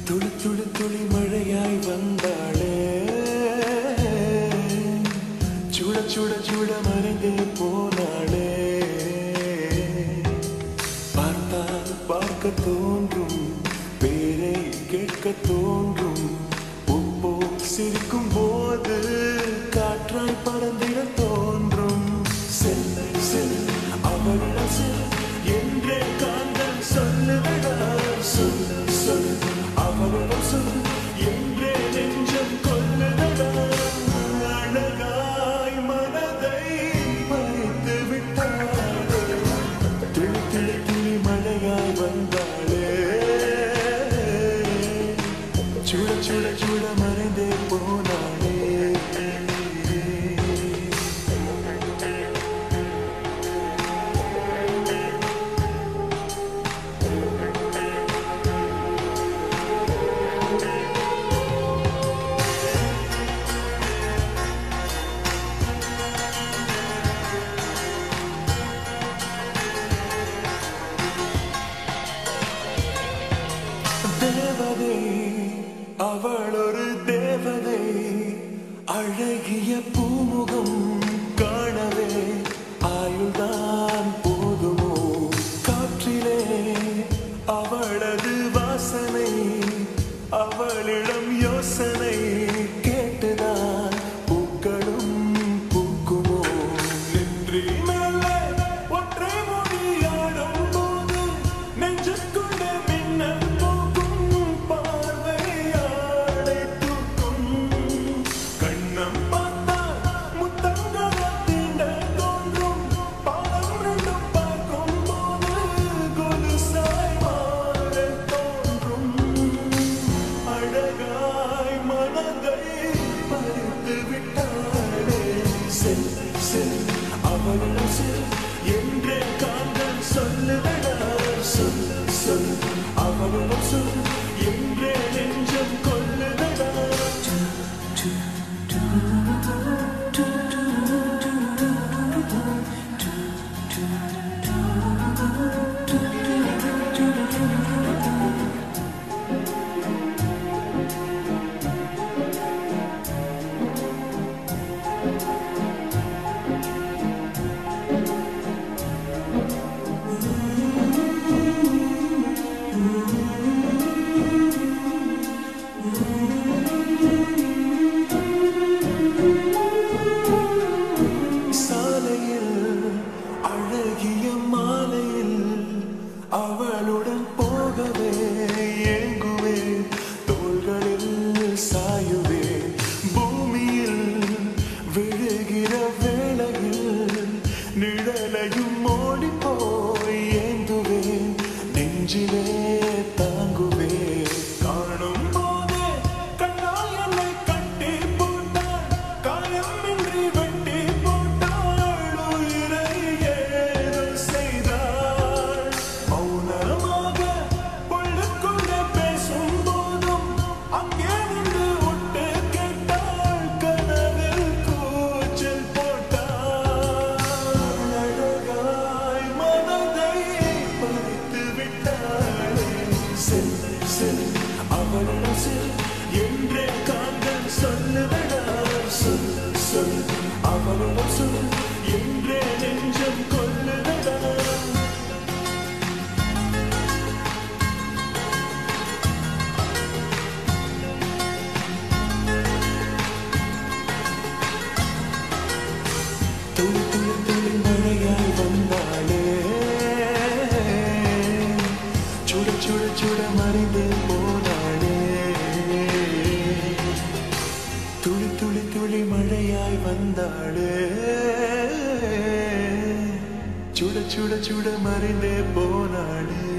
துளி துளி துளி மழையாய் வந்தாளே சுட சுட சுட மறைந்தே போனாளே பார்த்தால் பார்க்க தோன்றும் பேரை கேட்க தோன்றும் உப்போ சிரிக்கும் போது காற்றாய் பறந்திட தோன்றும் செல்ல செல் அவளிடம் செல் என்றே காந்தன் சொல்லுவதா சொல் சொல் அவளிடம் சொல் என்றே நெஞ்சம் கொல்லுவதா அழகாய் மனதை பறித்து விட்டாளே துளி துளி துளி மழையாய் வந்தாளே சுட சுட சுட மறைந்தே போனாளே தேவதை அவள் ஒரு தேவதை அழகிய பூமுகம் காணவே ஆயுள்தான் போதுமோ காற்றிலே அவளது வாசனை அவளிடம் யோசனை கேட்டுதான் பூக்களும் பூக்குமோ நின்றி மேலே ஒற்றை மொழியாடும் போது நெஞ்சுக்குள்ளே மின்னல் போகும் பார்வையாடை தூக்கும் கண்ணம் பார்த்தால் முத்தங்களை தீண்ட தோன்றும் பாடம் ரெண்டும் பார்க்கும் போது கொலுசாய் மாற தோன்றும் அழகாய் மனதை பறித்து விட்டாளே செல் செல் அவளிடம் செல் என்றே காந்தன் சொல்லுவதா சொல் சொல் அவளிடம் சொல் என்றே நெஞ்சம் கொல்லுவதா சாலையில் அழகிய மாலையில் அவளுடன் போகவே ஏங்குவேன் தோள்களில் சாயுவேன் பூமியில் விழுகிற வேளையில் நிழலையும் ஓடி போய் ஏந்துவேன் நெஞ்சிலே தாங்குவேன் காணும் போதே கண்ணால் என்னை கட்டி போட்டாள் காயமின்றி வெட்டி போட்டாள் உயிரை ஏதோ செய்தாள் மௌனமாக உள்ளுக்குள்ளே பேசும் போதும் அங்கே வந்து விட்டு கேட்டாள் கனவில் கூச்சல் போட்டாள் அழகாய் மனதை பறித்து விட்டாளே செல் செல் அவளிடம் செல் என்றே காந்தன் சொல்லுவதா சொல் சொல் அவளிடம் சொல் என்றே நெஞ்சம் கொல்லுவதா துளி துளி துளி மழையாய் வந்தாளே சுட சுட சுட மறைந்து போனாளே துளி துளி துளி மழையாய் வந்தாளே சுட சுட சுட மறைந்தே போனாளே